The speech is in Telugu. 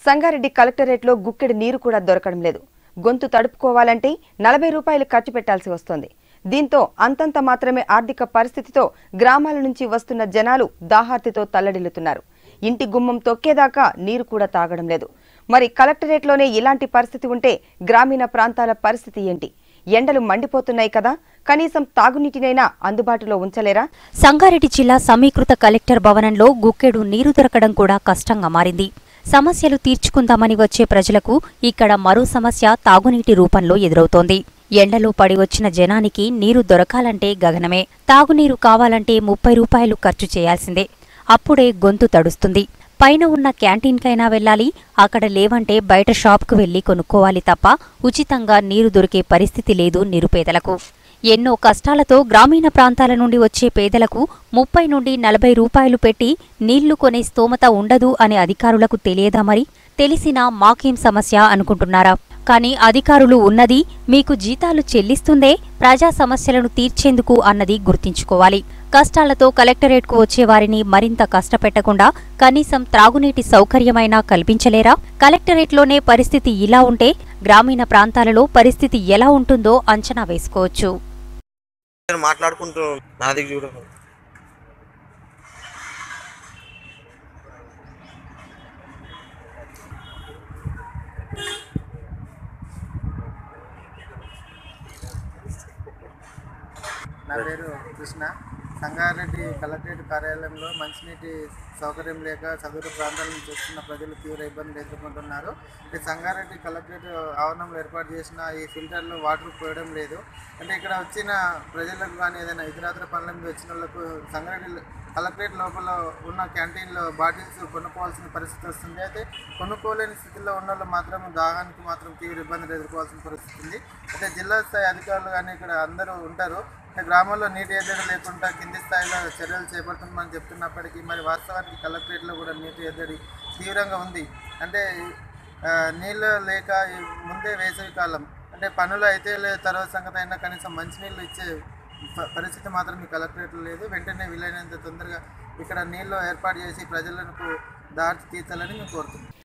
సంగారెడ్డి కలెక్టరేట్లో గుక్కెడు నీరు కూడా దొరకడం లేదు గొంతు తడుపుకోవాలంటే నలభై రూపాయలు ఖర్చు పెట్టాల్సి వస్తోంది దీంతో అంతంత మాత్రమే ఆర్థిక పరిస్థితితో గ్రామాల నుంచి వస్తున్న జనాలు దాహార్తితో తల్లడిల్లుతున్నారు ఇంటి గుమ్మం తొక్కేదాకా నీరు కూడా తాగడం లేదు మరి కలెక్టరేట్లోనే ఇలాంటి పరిస్థితి ఉంటే గ్రామీణ ప్రాంతాల పరిస్థితి ఏంటి ఎండలు మండిపోతున్నాయి కదా కనీసం తాగునీటినైనా అందుబాటులో ఉంచలేరా సంగారెడ్డి జిల్లా సమీకృత కలెక్టర్ భవనంలో గుక్కెడు నీరు దొరకడం కూడా కష్టంగా మారింది సమస్యలు తీర్చుకుందామని వచ్చే ప్రజలకు ఇక్కడ మరో సమస్య తాగునీటి రూపంలో ఎదురవుతోంది ఎండలో పడి వచ్చిన జనానికి నీరు దొరకాలంటే గగనమే తాగునీరు కావాలంటే ముప్పై రూపాయలు ఖర్చు చేయాల్సిందే అప్పుడే గొంతు తడుస్తుంది పైన ఉన్న క్యాంటీన్కైనా వెళ్ళాలి అక్కడ లేవంటే బయట షాప్కు వెళ్లి కొనుక్కోవాలి తప్ప ఉచితంగా నీరు దొరికే పరిస్థితి లేదు నిరుపేదలకు ఎన్నో కష్టాలతో గ్రామీణ ప్రాంతాల నుండి వచ్చే పేదలకు ముప్పై నుండి నలభై రూపాయలు పెట్టి నీళ్లు కొనే స్తోమత ఉండదు అని అధికారులకు తెలియదా మరి తెలిసినా మాకేం సమస్య అనుకుంటున్నారా కానీ అధికారులు ఉన్నది మీకు జీతాలు చెల్లిస్తుందే ప్రజా సమస్యలను తీర్చేందుకు అన్నది గుర్తించుకోవాలి కష్టాలతో కలెక్టరేట్కు వచ్చే వారిని మరింత కష్టపెట్టకుండా కనీసం త్రాగునీటి సౌకర్యమైనా కల్పించలేరా కలెక్టరేట్లోనే పరిస్థితి ఇలా ఉంటే గ్రామీణ ప్రాంతాలలో పరిస్థితి ఎలా ఉంటుందో అంచనా వేసుకోవచ్చు నేను మాట్లాడుకుంటూ నాది చూడ నా పేరు కృష్ణ సంగారెడ్డి కలెక్టరేట్ కార్యాలయంలో మంచినీటి సౌకర్యం లేక చదువు ప్రాంతాల నుంచి వస్తున్న ప్రజలు తీవ్ర ఇబ్బందులు ఎదుర్కొంటున్నారు ఈ సంగారెడ్డి కలెక్టరేట్ ఆవరణంలో ఏర్పాటు చేసిన ఈ ఫిల్టర్లు వాటర్ పోయడం లేదు అంటే ఇక్కడ వచ్చిన ప్రజలకు కానీ ఏదైనా ఇతరాతర పనుల మీద వచ్చిన వాళ్ళకు సంగారెడ్డి కలెక్టరేట్ లోపల ఉన్న క్యాంటీన్లో బాటిల్స్ కొనుక్కోవాల్సిన పరిస్థితి వస్తుంది అయితే కొనుక్కోలేని స్థితిలో ఉన్న వాళ్ళు మాత్రం దాహానికి మాత్రం తీవ్ర ఇబ్బందులు ఎదుర్కోవాల్సిన పరిస్థితి ఉంది అయితే జిల్లా స్థాయి అధికారులు కానీ ఇక్కడ అందరూ ఉంటారు అంటే గ్రామాల్లో నీటి ఎద్దడి లేకుండా కింది స్థాయిలో చర్యలు చేపడుతున్నామని చెప్తున్నప్పటికీ మరి వాస్తవానికి కలెక్టరేట్లో కూడా నీటి ఎద్దడి తీవ్రంగా ఉంది అంటే ఆ, నీళ్ళు లేక ఈ ముందే వేసవి కాలం అంటే పనులు అయితే లేదు తర్వాత సంగతి అయినా కనీసం మంచినీళ్ళు ఇచ్చే ప- పరిస్థితి మాత్రం ఈ కలెక్టరేట్లో లేదు వెంటనే వీలైనంత తొందరగా ఇక్కడ నీళ్ళు ఏర్పాటు చేసి ప్రజలకు దాటి తీర్చాలని మేము కోరుతున్నాం